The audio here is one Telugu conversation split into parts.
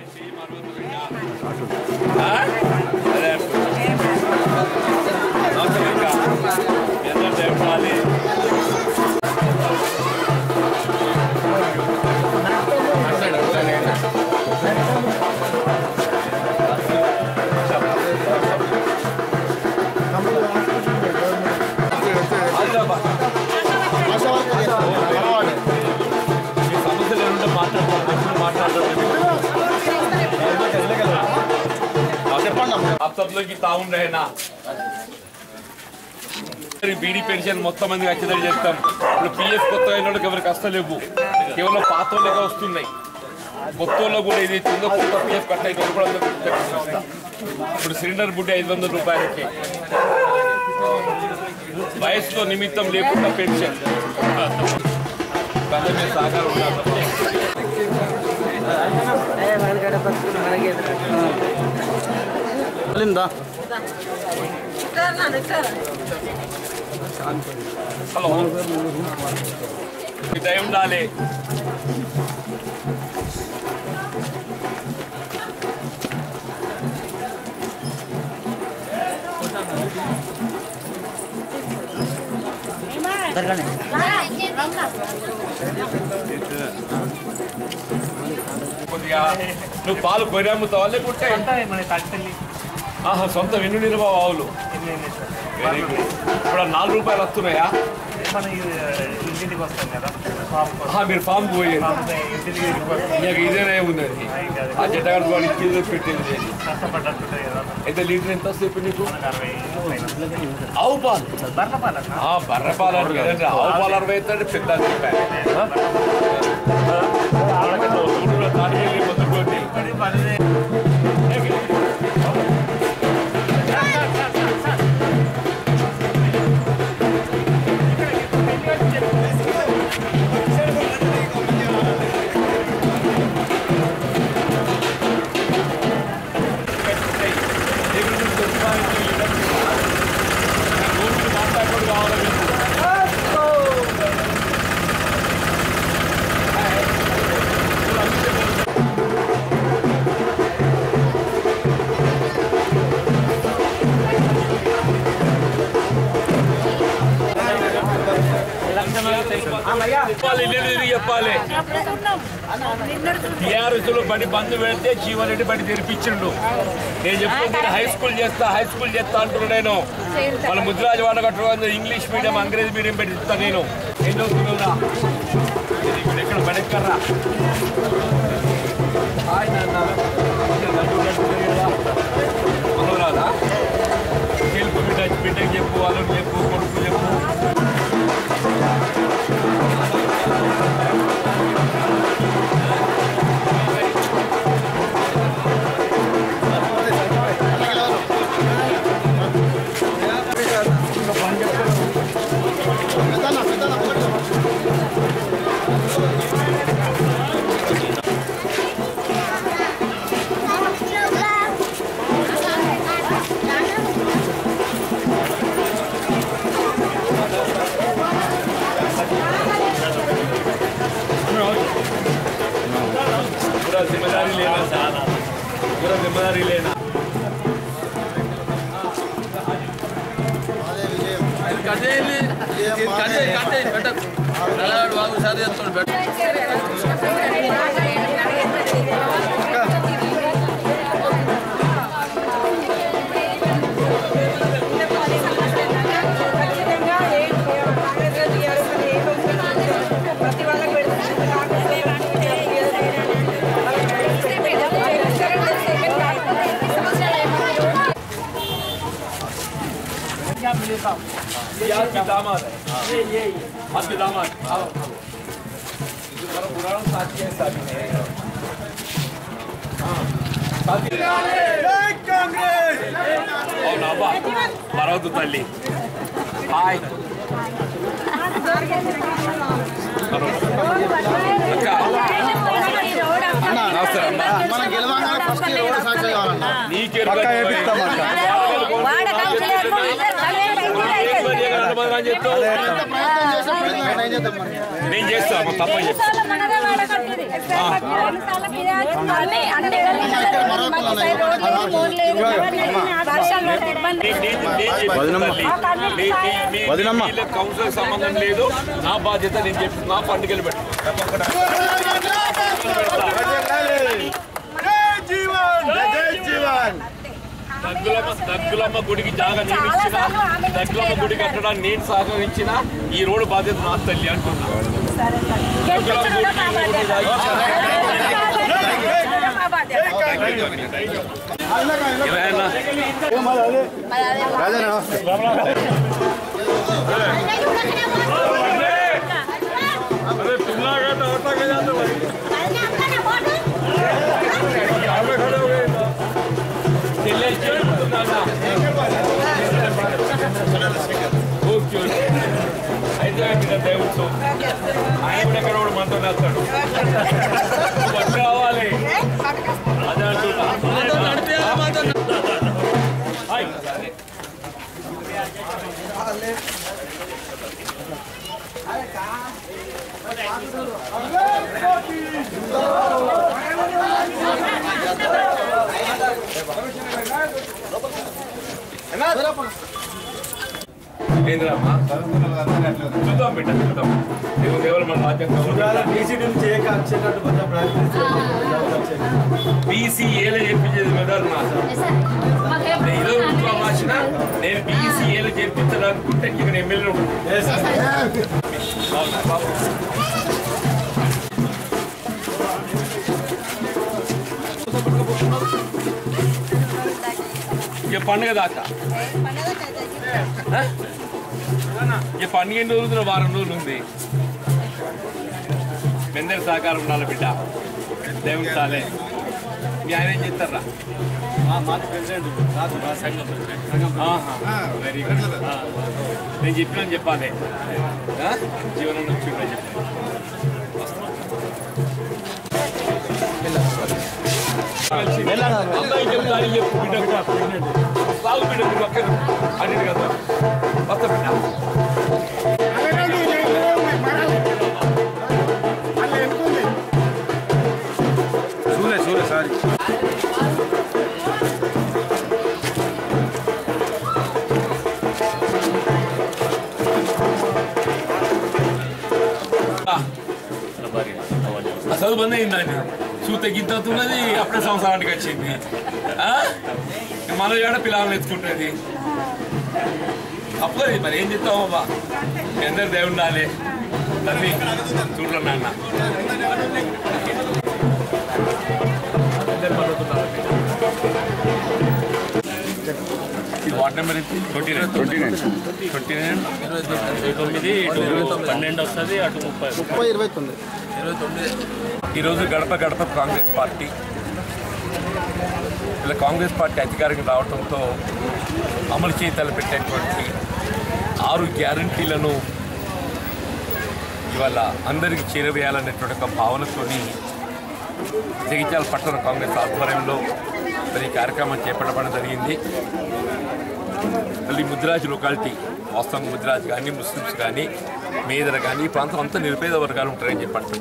ఆ? అదే అవసరం ఇంకా ఎంత చెప్పాలి హైదరాబాద్ ఈ సమస్యలు ఏమంటే మాట్లాడతారు మాట్లాడతారు आप सब लोग की ताउन रहना బీడీ పెన్షన్ మొత్తం మందికి వచ్చేదని చెప్తాం ఇప్పుడు పిఎఫ్ కొత్త అయిన వాళ్ళకి ఎవరికి వస్తలేవు కేవలం పాత వాళ్ళకే వస్తున్నాయి కొత్త వాళ్ళకు కూడా ఇది ఉందో కొత్త పిఎఫ్ కట్ అయితే కూడా అందరికీ చెప్పేస్తాం. ఇప్పుడు సిలిండర్ బుడ్డి ఐదు వందల రూపాయలకి వయసులో నిమిత్తం లేకుండా పెన్షన్ పెద్ద మీద సహకారం ఉండాలి వెళ్ళిందా హలో మీ దయ ఉండాలి కొద్దిగా నువ్వు పాలు కొరి అమ్ముతావా లేకుంటే మన కట్టెల్లి ఆహా సొంత వెన్ను నిర్మావ ఆవులు వెరీ గుడ్ ఇప్పుడు ఆ నాలుగు రూపాయలు వస్తున్నాయా మన ఇంటికి వస్తాం కదా పాప ఆహా, మీరు ఫామ్ పోయేది ఇంటికి వస్తాం ఇక ఇదేనే ఉన్నది ఆ జట్టగాడు వాడు ఇచ్చేది పెట్టింది కష్టపడ్డట్టుంటుంది కదా అయితే లీటర్ ఎంత వస్తుంది నీకు మనకు అరవై పైన ఆవు పాలు బర్ల పాలన్న ఆ, బర్రె పాలు అంటే కదండి ఆవు పాలు అరవై అయితే పెద్ద చెప్పారు మొదలుకోండి మాట్లాడుకోవడం కావాలి మీకు చెప్పాలి ఇల్లు తిరిగి చెప్పాలి టీఆర్ఎస్ లో బడి బంద్ పెడితే జీవన్ బడి తెరిపించిండు నేను చెప్తుంటే హై స్కూల్ చేస్తా హై స్కూల్ చేస్తా అంటున్నా నేను వాళ్ళ ముద్రాజ వాడ కట్టుకోవాలి ఇంగ్లీష్ మీడియం అంగ్రేజ్ మీడియం పెట్టిస్తా నేను ఏం చదువుతున్నావురా వెరీ గుడ్ ఎక్కడ బడి ఎక్కడ్రా హాయ్ నాన్న లడ్డు లడ్డు తెలియదా? మనోరాదా గెలుపు బిడ్డ బిడ్డకి చెప్పు వాళ్ళకి చెప్పు కొడుకు చెప్పు पूरा जिम्मेदारी लेना पूरा जिम्मेदारी लेना ప్రతి వాళ్ళకి ये आपकी दामाद है ये ये आपके दामाद आओ ఇది మన పురాణం సాక్షి है साथी है సాక్షి అవును అబ్బా మరవద్దు తల్లి హాయ్ అక్క నమస్తే అన్న మనం గెలవగానే ఫస్ట్ ఈ రోడ్డు సాక్షి కావాలన్నా నీకే పక్కా వేపిస్తాం అక్క. చెప్తావు ఎంత ప్రయత్నం చేస్తే ప్రయత్నం ఏం చేద్దాం మరి నేను చేస్తాను తప్ప చేస్తాను సార్లు మనదే వాడకట్టింది. రెండు సార్లు మీరే అన్ని అన్ని గల్లీలలో మాకు సైడ్ రోడ్ లేదు, బోర్ లేదు, ఎవరు లేదు. వర్షాలు పడితే ఇబ్బంది. వదినమ్మ. కౌన్సిలర్ సంబంధం లేదు నా బాధ్యత నేను చెప్పి నా పండుగలు పెట్టు దగ్గులమ్మ దగ్గులమ్మ గుడికి జాగా నిర్మించిన దగ్గులమ్మ గుడి కట్టడానికి నేను సహకరించిన ఈ రోడ్డు బాధ్యత నా తల్లి అంటున్నా సరే సార్. గెలిపించడం మా బాధ్యత. మా బాధ్యత. ఏమైనా రాజా నమస్తే अरे तुमला का तो होता क्या जाता भाई आगे खड़े हो गए చెల్లె చెడుతున్నానా ఓకే అయితే ఇక్కడ దేవుడు ఆయన కూడా ఎక్కడ కూడా మనతో వేస్తాడు పట్టు రావాలి అదే అంటున్నా హాయ్. ఏంద్రమ్మా చూద్దాం బిడ్డ చూద్దాం దేవుడు దేవుడు మన బాధ్యత బీసీఏలో చెప్పించేది మెదడు నా నేను ఏదో ఇంట్లో రాసిన నేను బీసీఏలో చేర్పించాలనుకుంటే ఇక్కడ ఎమ్మెల్యే ఇక పండుగ దాకా ఆ? ఇక పండుగ ఎన్ని రోజులు వారం రోజులు ఉంది అందరి సహకారం ఉండాలి బిడ్డ దేవుని చాలే మీ ఆయన ఏం చేస్తారా వెరీ గుడ్ నేను చెప్పినా చెప్పాలి ఆ? జీవనం నుంచి కూడా చెప్పాలి అమ్మాయి చెప్తాను చెప్పు బిడ్డ సాగు బిడ్డ నువ్వు అక్కడ అడిగి కదా వస్తా బిడ్డ చూలే చూలే సారీ అసలు బంద్ అయిందండి చూత గిద్దతున్నది అప్పుడే సంవత్సరానికి వచ్చింది ఆ? మన ఏడ పిల్లలు ఎత్తుకుంటుంది అప్పుడే మరి ఏం చెప్తావు అబ్బా మీ అందరు దేవుడు ఉండాలి తల్లి చూడరా నాన్న అందరు పడుతున్నారు ఇది వార్డ్ నెంబర్ ఎంత twenty nine twenty nine twenty nine ఇరవై తొమ్మిది ఇటు పన్నెండు వస్తుంది అటు ముప్పై ముప్పై ఇరవై తొమ్మిది ఈరోజు గడప గడప కాంగ్రెస్ పార్టీ ఇలా కాంగ్రెస్ పార్టీ అధికారికి రావడంతో అమలు చేయి తలపెట్టేటువంటి ఆరు గ్యారంటీలను ఇవాళ అందరికీ చేరవేయాలనేటువంటి ఒక భావనతోని జగిత్యాల పట్టణ కాంగ్రెస్ ఆధ్వర్యంలో మరి ఈ కార్యక్రమం చేపట్టడం జరిగింది మళ్ళీ ముద్రాజ్ లొకాలిటీ వాస్తవం ముద్రాజ్ కానీ ముస్లిమ్స్ కానీ మేదర కానీ ఈ ప్రాంతం అంతా నిరుపేద వర్గాలు ఉంటారని చెప్పండి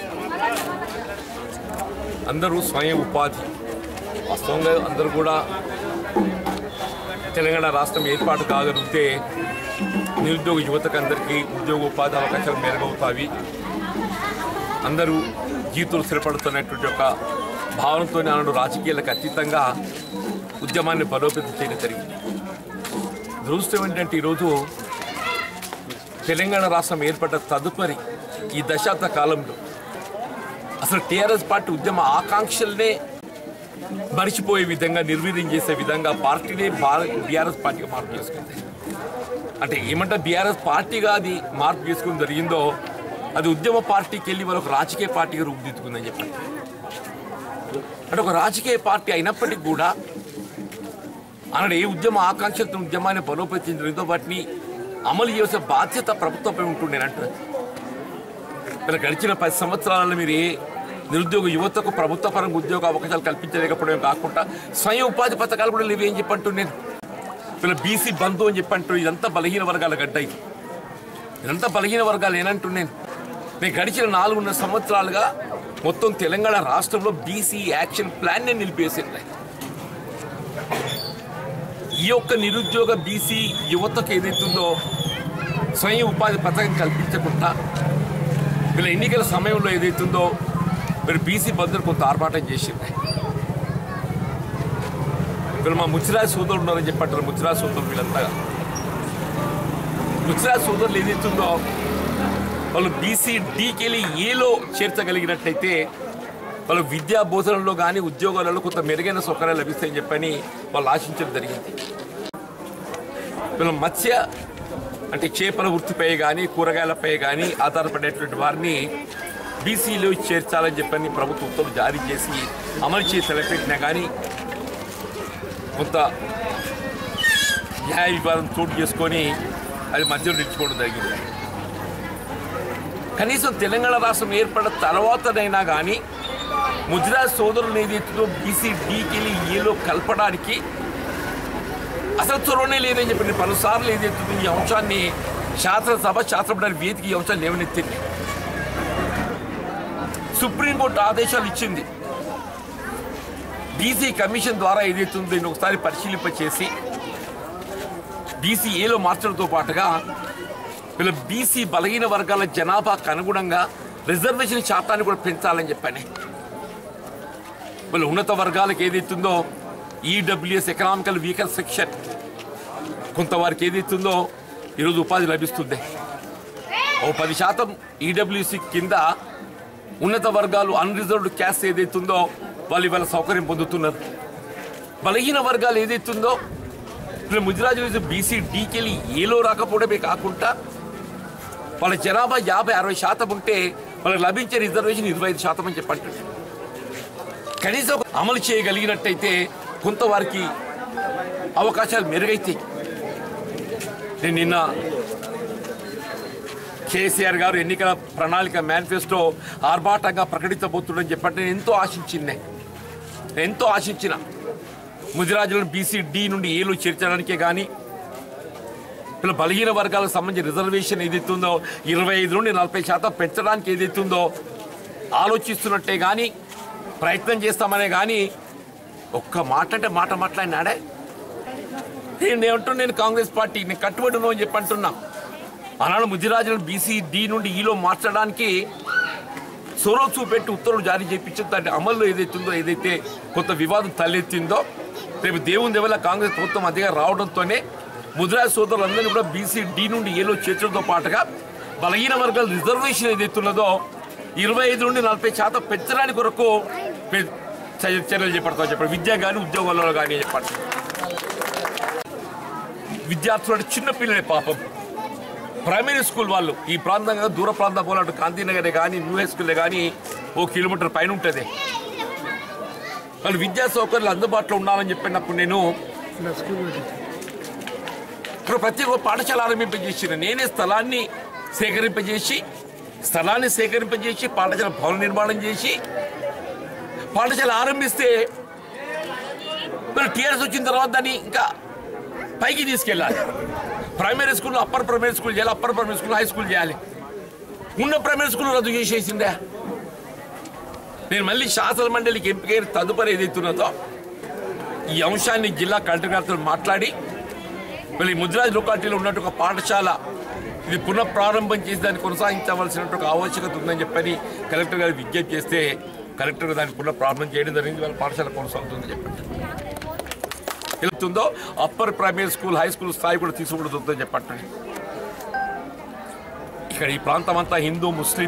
అందరూ స్వయం ఉపాధి వాస్తవంగా అందరూ కూడా తెలంగాణ రాష్ట్రం ఏర్పాటు కాగలిగితే నిరుద్యోగ యువతకు అందరికీ ఉద్యోగ ఉపాధి అవకాశాలు మెరుగవుతాయి అందరూ జీతులు స్థిరపడుతున్నటువంటి ఒక భావనతో నాడు రాజకీయాలకు అతీతంగా ఉద్యమాన్ని బలోపేతం చేయడం జరిగింది దురదృష్టం ఏంటంటే ఈరోజు తెలంగాణ రాష్ట్రం ఏర్పడ్డ తదుపరి ఈ దశాబ్ద కాలంలో అసలు టీఆర్ఎస్ పార్టీ ఉద్యమ ఆకాంక్షల్నే మరిచిపోయే విధంగా నిర్వీర్యం చేసే విధంగా పార్టీనే బీఆర్ఎస్ పార్టీగా మార్పు చేసుకుంది అంటే ఏమంటే బీఆర్ఎస్ పార్టీగా అది మార్పు చేసుకుని జరిగిందో అది ఉద్యమ పార్టీకి వెళ్ళి వాళ్ళ ఒక రాజకీయ పార్టీగా రూపుదిద్దుకుందని చెప్పండి అంటే ఒక రాజకీయ పార్టీ అయినప్పటికీ కూడా ఆనాడు ఏ ఉద్యమ ఆకాంక్షలతో ఉద్యమాన్ని బలోపేతం జరిగిందో వాటిని అమలు చేసే బాధ్యత ప్రభుత్వంపై ఉంటుండేనంటే మరి గడిచిన పది సంవత్సరాలలో మీరు ఏ నిరుద్యోగ యువతకు ప్రభుత్వ పరంగా ఉద్యోగ అవకాశాలు కల్పించలేకపోవడం కాకుండా స్వయం ఉపాధి పథకాలు కూడా లేవు ఏం చెప్పంటూ నేను వీళ్ళ బీసీ బంధు అని చెప్పంటూ ఇదంతా బలహీన వర్గాల గడ్డ ఇది ఇదంతా బలహీన వర్గాలు ఏనంటూ నేను నేను గడిచిన నాలుగున్నర సంవత్సరాలుగా మొత్తం తెలంగాణ రాష్ట్రంలో బీసీ యాక్షన్ ప్లాన్ నేను నిలిపేసింది ఈ యొక్క నిరుద్యోగ బీసీ యువతకు ఏదైతుందో స్వయం ఉపాధి పథకం కల్పించకుండా వీళ్ళ ఎన్నికల సమయంలో ఏదైతుందో మీరు బీసీ బంధువులు కొంత ఆర్భాటం చేసింది వీళ్ళు మా ముచ్చిరాజ్ సోదరులు ఉన్నారని చెప్పంటారు ముచ్చిరాజ్ సోదరులు వీళ్ళంతా ముచ్చిరాజ్ సోదరులు ఏదైతుందో వాళ్ళు బీసీ డీకెళ్ళి ఏలో చేర్చగలిగినట్లయితే వాళ్ళు విద్యా బోధనలో కానీ ఉద్యోగాలలో కొంత మెరుగైన సౌకర్యాలు లభిస్తాయని చెప్పని వాళ్ళు ఆశించడం జరిగింది వీళ్ళ మత్స్య అంటే చేపల వృత్తిపై కానీ కూరగాయలపై కానీ ఆధారపడేటువంటి వారిని బీసీలో చేర్చాలని చెప్పని ప్రభుత్వ ఉత్తర్వులు జారీ చేసి అమలు చేసి తలపెట్టినా కానీ కొంత న్యాయ వివాదం చోటు చేసుకొని అది మధ్యలో నిలిచిపోవడం జరిగింది కనీసం తెలంగాణ రాష్ట్రం ఏర్పడిన తర్వాతనైనా కానీ ముద్రాజ్ సోదరులు ఏదైతుందో బీసీ డీకెళ్ళి ఏలో కలపడానికి అసలు చొరవనే లేదని చెప్పి నేను పలుసార్లు ఏదైతుందో ఈ అంశాన్ని శాసనసభ శాస్త్రపడాలి వేదిక ఈ అంశాన్ని లేవనెత్తింది సుప్రీంకోర్టు ఆదేశాలు ఇచ్చింది బీసీ కమిషన్ ద్వారా ఏదైతుందో దీన్ని ఒకసారి పరిశీలింపచేసి బీసీ ఏలో మార్చడంతో పాటుగా వీళ్ళ బీసీ బలహీన వర్గాల జనాభాకు అనుగుణంగా రిజర్వేషన్ శాతాన్ని కూడా పెంచాలని చెప్పాను వీళ్ళ ఉన్నత వర్గాలకు ఏదైతుందో ఈడబ్ల్యూఎస్ ఎకనామికల్ వీకర్ సెక్షన్ కొంత వారికి ఏదైతుందో ఈరోజు ఉపాధి లభిస్తుంది ఓ పది శాతం ఈడబ్ల్యూసి కింద ఉన్నత వర్గాలు అన్రిజర్వ్డ్ క్యాస్ట్ ఏదైతుందో వాళ్ళు ఇవాళ సౌకర్యం పొందుతున్నారు బలహీన వర్గాలు ఏదైతుందో ఇప్పుడు ముదిరాజు బీసీ డీకెళ్ళి ఏలో రాకపోవడమే కాకుండా వాళ్ళ జనాభా యాభై అరవై శాతం ఉంటే వాళ్ళకి లభించే రిజర్వేషన్ ఇరవై ఐదు శాతం అని చెప్పంటారు కనీసం అమలు చేయగలిగినట్టయితే కొంత వారికి అవకాశాలు మెరుగైతాయి నేను నిన్న కేసీఆర్ గారు ఎన్నికల ప్రణాళిక మేనిఫెస్టో ఆర్భాటంగా ప్రకటించబోతుండని చెప్పంటే నేను ఎంతో ఆశించింది నేను ఎంతో ఆశించిన ముదిరాజులను బీసీ డి నుండి ఏలో చేర్చడానికే కానీ ఇలా బలహీన వర్గాలకు సంబంధించిన రిజర్వేషన్ ఏదైతుందో ఇరవై ఐదు నుండి నలభై శాతం పెంచడానికి ఏదైతుందో ఆలోచిస్తున్నట్టే కానీ ప్రయత్నం చేస్తామనే కానీ ఒక్క మాట అంటే మాట మాట్లాడినాడే నేను ఏమంటున్నా నేను కాంగ్రెస్ పార్టీ నేను కట్టుబడిను అని చెప్పి అంటున్నా ఆనాడు ముదిరాజులను బీసీ డి నుండి ఈలో మార్చడానికి సొరవ చూపెట్టి ఉత్తర్వులు జారీ చేయించిన దాని అమల్లో ఏదైతుందో ఏదైతే కొంత వివాదం తలెత్తిందో రేపు దేవుని దేవల్ల కాంగ్రెస్ ప్రభుత్వం అదిగా రావడంతోనే ముదిరాజ్ సోదరులందరినీ కూడా బీసీ డి నుండి ఏలో చేర్చడంతో పాటుగా బలహీన వర్గాల రిజర్వేషన్ ఏదైతున్నదో ఇరవై ఐదు నుండి నలభై శాతం పెంచడానికి కొరకు పె- చర్య- చర్యలు చేపడతామని చెప్పారు విద్య కానీ ఉద్యోగాల్లో కానీ చెప్పండి విద్యార్థులు అంటే చిన్న పిల్లలే పాపం ప్రైమరీ స్కూల్ వాళ్ళు ఈ ప్రాంతంగా దూర ప్రాంతం పోలాడు గాంధీనగరే కానీ న్యూ హై స్కూలే కానీ ఓ కిలోమీటర్ పైన ఉంటుంది వాళ్ళు విద్యా సౌకర్యాలు అందుబాటులో ఉండాలని చెప్పినప్పుడు నేను ఇక్కడ ప్రతి ఒక్క పాఠశాల ఆరంభింపజేసిన నేనే స్థలాన్ని సేకరింపజేసి స్థలాన్ని సేకరింపజేసి పాఠశాల భవన నిర్మాణం చేసి పాఠశాల ఆరంభిస్తే మరి టీఆర్ఎస్ వచ్చిన తర్వాత దాన్ని ఇంకా పైకి తీసుకెళ్ళాలి primary school upper primary school చేయాలి upper primary school high school చేయాలి ఉన్న ప్రైమరీ స్కూల్ రద్దు చేసేసిందే నేను మళ్ళీ శాసన మండలికి ఎంపికైన తదుపరి ఏదైతున్నదో ఈ అంశాన్ని జిల్లా కలెక్టర్ గారితో మాట్లాడి మళ్ళీ ముద్రాజ్ లొకాలిటీలో ఉన్నట్టు ఒక పాఠశాల ఇది పునః ప్రారంభం చేసి దాన్ని కొనసాగించవలసినట్టు ఒక ఆవశ్యకత ఉందని చెప్పని కలెక్టర్ గారు విజ్ఞప్తి చేస్తే కలెక్టర్ గారు దాన్ని పునః ప్రారంభం చేయడం జరిగింది వాళ్ళ పాఠశాల కొనసాగుతుందని చెప్పండి వెళ్తుందో upper primary school high school స్థాయి కూడా తీసుకుంటుందని చెప్పండి ఇక్కడ ఈ ప్రాంతం అంతా హిందూ ముస్లిం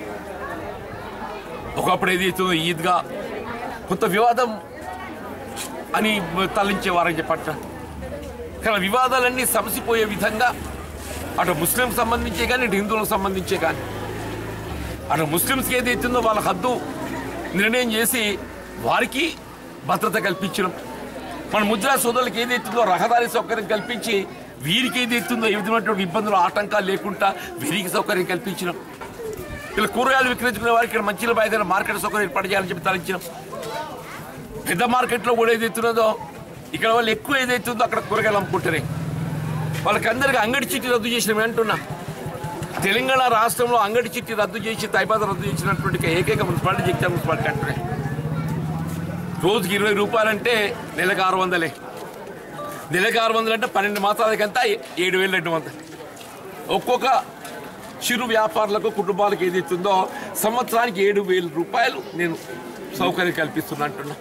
ఒకప్పుడు ఏదైతుందో ఈద్గా కొంత వివాదం అని తరలించేవారని చెప్పట్ట కానీ వివాదాలన్నీ సమసిపోయే విధంగా అటు ముస్లిం సంబంధించే కానీ ఇటు హిందువులకు సంబంధించే కానీ అటు ముస్లింస్కి ఏదైతుందో వాళ్ళ హద్దు నిర్ణయం చేసి వారికి భద్రత కల్పించడం మన ముద్రా సోదరులకు ఏదైతుందో రహదారి సౌకర్యం కల్పించి వీరికి ఏదైతుందో ఏ విధమైనటువంటి ఇబ్బందులు ఆటంకాలు లేకుండా వీరికి సౌకర్యం కల్పించడం ఇలా కూరగాయలు విక్రయించుకునే వారికి ఇక్కడ మంచిల బయట మార్కెట్ సౌకర్యం ఏర్పాటు చేయాలని చెప్పి తరలించడం పెద్ద మార్కెట్లో కూడా ఏదైతున్నదో ఇక్కడ వాళ్ళు ఎక్కువ ఏదైతుందో అక్కడ కూరగాయలు అమ్ముకుంటారే వాళ్ళకందరికీ అంగడి చీటీ రద్దు చేసిన అంటున్నా తెలంగాణ రాష్ట్రంలో అంగడి చిట్టి రద్దు చేసి తైపాత రద్దు చేసినటువంటి ఏకైక మున్సిపాలిటీ జగిత్యాల మున్సిపాలిటీ అంటున్నాయి రోజుకి ఇరవై రూపాయలంటే నెలకు ఆరు వందలే నెలకు ఆరు వందలు అంటే పన్నెండు మాసాలకంతా ఏడు వేలు రెండు వందలు ఒక్కొక్క చిరు వ్యాపారులకు కుటుంబాలకు ఏది ఇస్తుందో సంవత్సరానికి ఏడు వేల రూపాయలు నేను సౌకర్యం కల్పిస్తున్నా అంటున్నా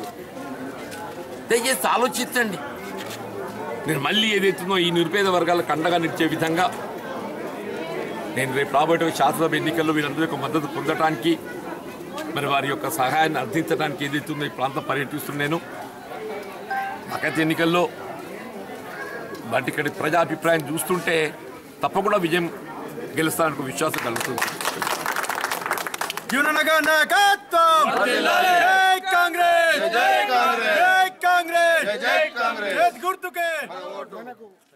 దయచేసి ఆలోచించండి నేను మళ్ళీ ఏదైతుందో ఈ నిరుపేద వర్గాలకు అండగా నిలిచే విధంగా నేను రేపు రాబోయే శాసనసభ ఎన్నికల్లో వీరందరి యొక్క మద్దతు పొందడానికి మరి వారి యొక్క సహాయాన్ని అర్థించడానికి ఏదైతుందో ఈ ప్రాంతం పర్యటిస్తున్నాను నాకైతే ఎన్నికల్లో బట్ ఇక్కడ ప్రజాభిప్రాయం చూస్తుంటే తప్పకుండా విజయం గెలుస్తానికి విశ్వాసం కలుగుతుంది యూననగా నాయకత్వం జై కాంగ్రెస్ జై కాంగ్రెస్ జై కాంగ్రెస్ జై కాంగ్రెస్ గుర్తుకే